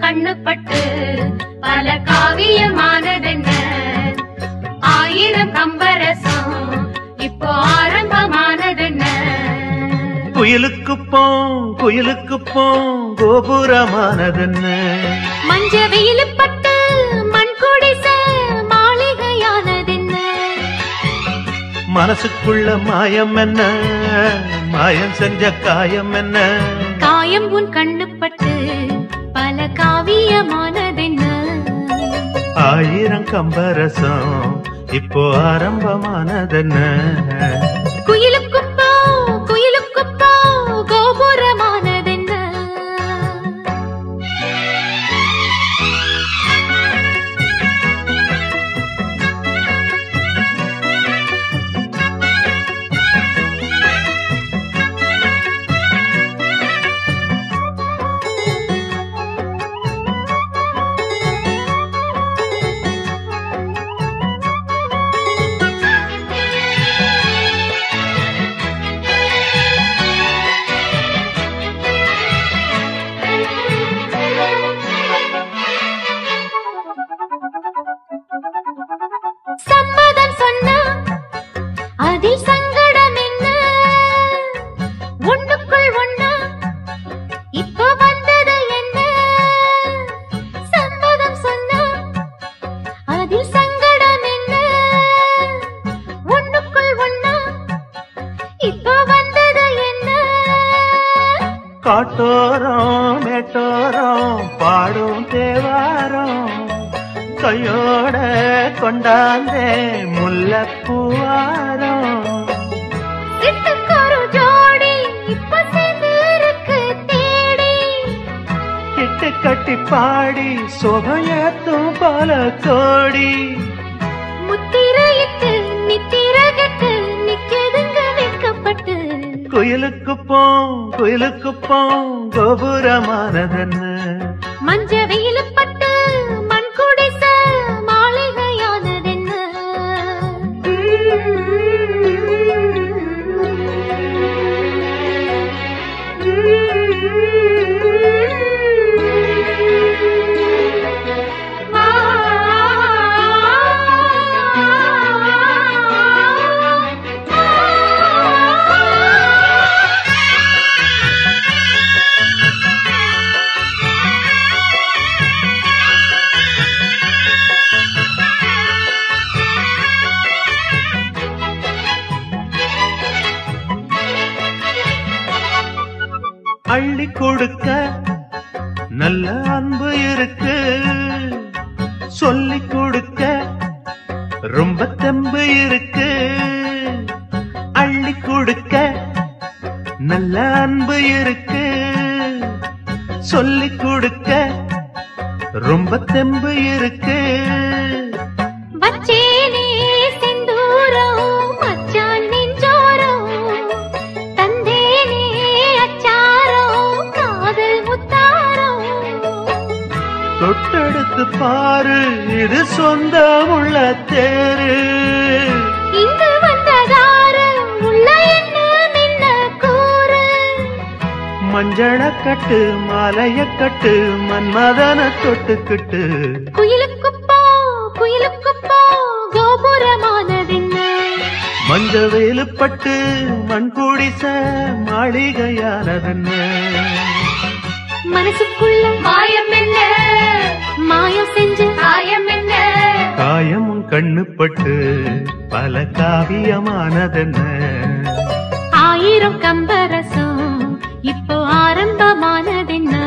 கண்ணுப்பட்டு பல காவியமானதென்ன ஆயிரம் கம்பரசம் இப்போ ஆரம்பமானதென்ன குயிலுக்கு போம் குயிலுக்கு போம் கோபுரமானதென்ன மஞ்ச வெயில் பட்டு மண் குடிச மாளிகையானதென்ன மனசுக்குள்ள மாயம் என்ன மாயம் செஞ்ச காயம் என்ன காயம் உன் கண்ணுப்பட்டு பல காவியமானதென்ன ஆயிரம் கம்பரசம் இப்போ ஆரம்பமானதென்ன குயிலுக்குப் போ குயிலுக்குப் போ கோபுரமானதென்ன சம்மதம் சொன்னா அதில் சங்கடம் என்ன ஒண்ணுக்குள் ஒண்ணா இப்போ வந்தது என்ன சம்மதம் சொன்னா அதில் சங்கடம் என்ன ஒண்ணுக்குள் ஒண்ணா இப்போ வந்தது என்ன காட்டோரம் மேட்டோரம் பாடும் தேவாரம் கையோட கொண்டாந்தே முல்லப்பூவாரம் சிட்டுக்கொரு ஜோடி இப்ப சேர்ந்திருக்கு தேடி கிட்டு கட்டி பாடி சுபயத்தும் பல கோடி முத்திரையிட்டு நித்திரகட்டு நிக்கதுங்க வைக்கப்பட்டு குயிலுக்கு போம் குயிலுக்கு போம் கோபுரமானதென்ன மஞ்ச வெயில பட்டு மண் குடிச மாளிகையானதென்ன அள்ளி கொடுக்க நல்ல அன்பு இருக்கு சொல்லி கொடுக்க ரொம்ப தெம்பு இருக்கு அள்ளி கொடுக்க நல்ல அன்பு இருக்கு சொல்லி கொடுக்க ரொம்ப தெம்பு இருக்கு வச்சேனே செந்தூரம் மச்சான் நெஞ்சோரம் தந்தேனே அச்சாரம் காதல் முத்தாரம் தொட்டெடுத்து பாரு இது சொந்தமுள்ள தேரு இங்கு வந்ததாரு உள்ள என்ன மின்ன கூறு மஞ்சள கட்டு மாலைய கட்டு மன்மதன தொட்டுக்கிட்டு குயிலுக்குப் போ குயிலுக்குப் போ கோபுரமானதென்ன மஞ்ச வேலுப்பட்டு மண் குடிச மாளிகையானதென்ன மனசுக்குள்ள மாயம் என்ன மாயம் செஞ்சு காயம் என்ன காயமும் கண்ணுப்பட்டு பல காவியமானதென்ன ஆயிரம் கம்பரசம் இப்போ ஆரம்பமானதென்ன